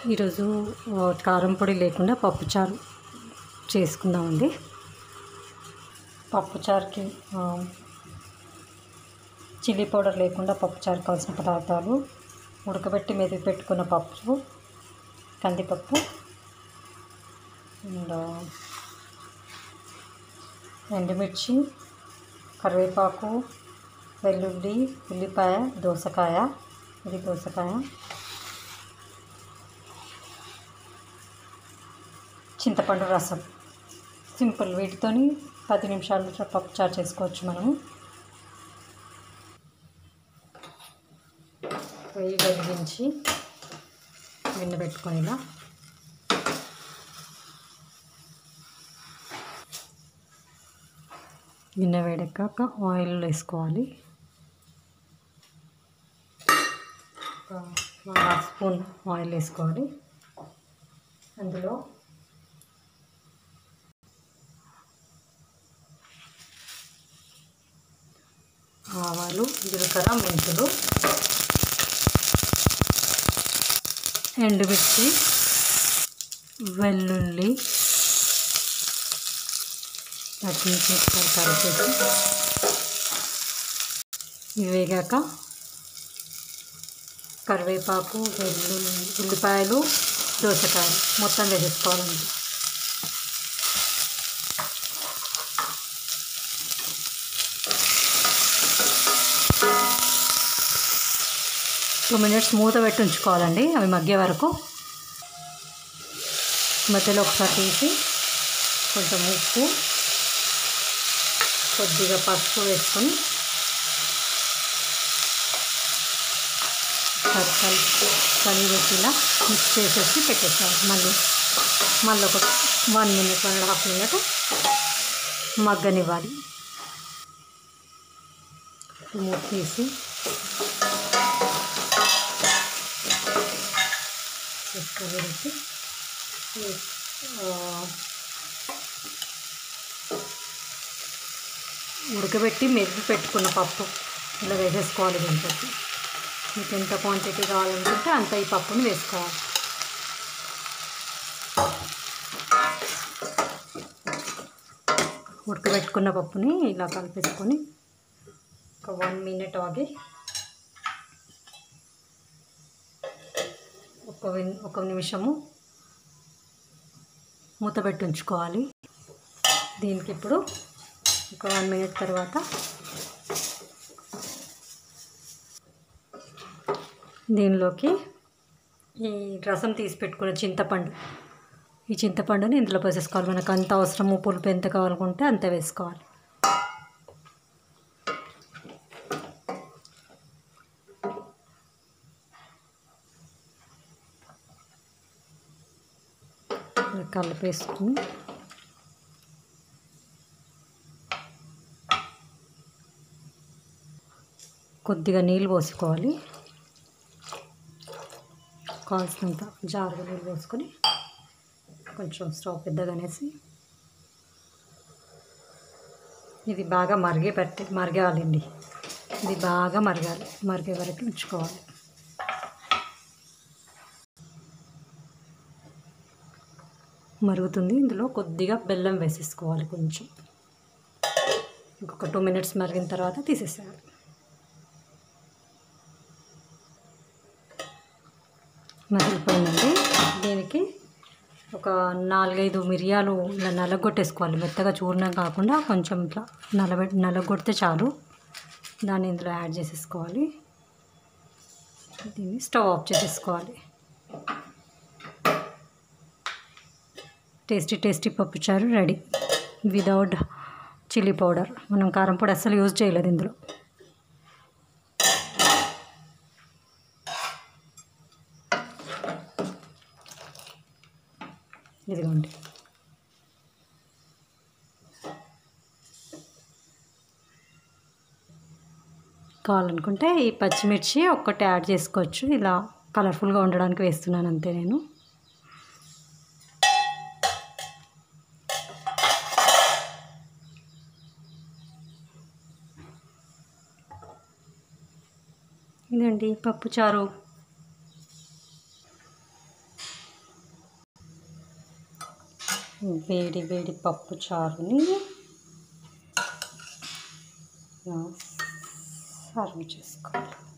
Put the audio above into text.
ఈరోజు ఆ, కారం పొడి లేకుండా పప్పుచారు చేసుకుందామండి పప్పుచారుకి ఆ, చిల్లీ పౌడర్ లేకుండా పప్పుచారు కావాల్సిన పదార్థాలు ఉడకబెట్టి మెదిపి పెట్టుకున్న పప్పు కందిపప్పు అండ్ ఎండుమిర్చి కరివేపాకు వెల్లుల్లి ఉల్లిపాయ దోసకాయ ఇది దోసకాయ చింతపండు రసం సింపుల్ వీటితోని పది నిమిషాలు పప్పుచారు చేసుకోవచ్చు మనము పొయ్యి వెలిగించి గిన్నె పెట్టుకొని ఇలా గిన్నె వేడెక్కాక ఆయిల్ వేసుకోవాలి ఒక వన్ హాఫ్ స్పూన్ ఆయిల్ వేసుకోవాలి అందులో ఆవాలు జీలకర్ర మెంతులు ఎండుమిర్చి వెల్లుల్లి పచ్చిమిర్చి కలిపేసి ఇవి వేగాక కరివేపాకు వెల్లుల్లి ఉల్లిపాయలు దోసకాయలు మొత్తం వేసేసుకోవాలండి టూ మినిట్స్ మూత పెట్టి ఉంచుకోవాలండి అవి మగ్గే వరకు మధ్యలో ఒకసారి తీసి కొంచెం ఉప్పు కొద్దిగా పసుపు వేసుకొని ఒకసారి కలిపి కలిపి ఇలా మిక్స్ చేసేసి పెట్టేసాను మళ్ళీ మళ్ళీ ఒక one minute one and half minute మగ్గనివ్వాలి మూత తీసి పెట్టి ఉడకబెట్టి మెదిపి పెట్టుకున్న పప్పు ఇలా వేసేసుకోవాలి దీంట్లోకి మీకు ఎంత క్వాంటిటీ కావాలనుకుంటే అంత ఈ పప్పుని వేసుకోవాలి ఉడకబెట్టుకున్న పప్పుని ఇలా కలిపేసుకొని ఒక వన్ మినిట్ ఆగి ఒక విన్- ఒక నిమిషము మూత పెట్టి ఉంచుకోవాలి దీనికి ఇప్పుడు ఒక వన్ మినిట్ తర్వాత దీనిలోకి ఈ రసం తీసి పెట్టుకున్న చింతపండు ఈ చింతపండుని ఇందులో పోసేసుకోవాలి మనకు అంత అవసరము పులుపు ఎంత కావాలనుకుంటే అంత వేసుకోవాలి ఇలా కలిపేసుకుని కొద్దిగా నీళ్ళు పోసుకోవాలి కావాల్సినంత జారుగా నీళ్ళు పోసుకొని కొంచెం స్టవ్ పెద్దగానేసి ఇది బాగా మరిగే పెట్టి మరగాలండి ఇది బాగా మరగాలి మరిగే వరకు ఉంచుకోవాలి మరుగుతుంది ఇందులో కొద్దిగా బెల్లం వేసేసుకోవాలి కొంచెం ఇంకొక టూ మినిట్స్ మరిగిన తర్వాత తీసేసేయాలి మసిలిపోయిందండి దీనికి ఒక నాలుగైదు మిరియాలు ఇలా నలగొట్టేసుకోవాలి మెత్తగా చూర్ణం కాకుండా కొంచెం ఇట్లా నలబె నలగొడితే చాలు దాన్ని ఇందులో యాడ్ చేసేసుకోవాలి దీన్ని స్టవ్ ఆఫ్ చేసేసుకోవాలి టేస్టీ టేస్టీ పప్పుచారు రెడీ వితౌట్ చిల్లీ పౌడర్ మనం కారం పొడి అస్సలు యూజ్ చేయలేదు ఇందులో ఇదిగోండి కావాలనుకుంటే ఈ పచ్చిమిర్చి ఒక్కటి యాడ్ చేసుకోవచ్చు ఇలా కలర్ఫుల్గా ఉండడానికి వేస్తున్నాను అంతే నేను ఇదండి పప్పుచారు వేడి వేడి పప్పు చారుని ఇలా సర్వ్ చేసుకోవాలి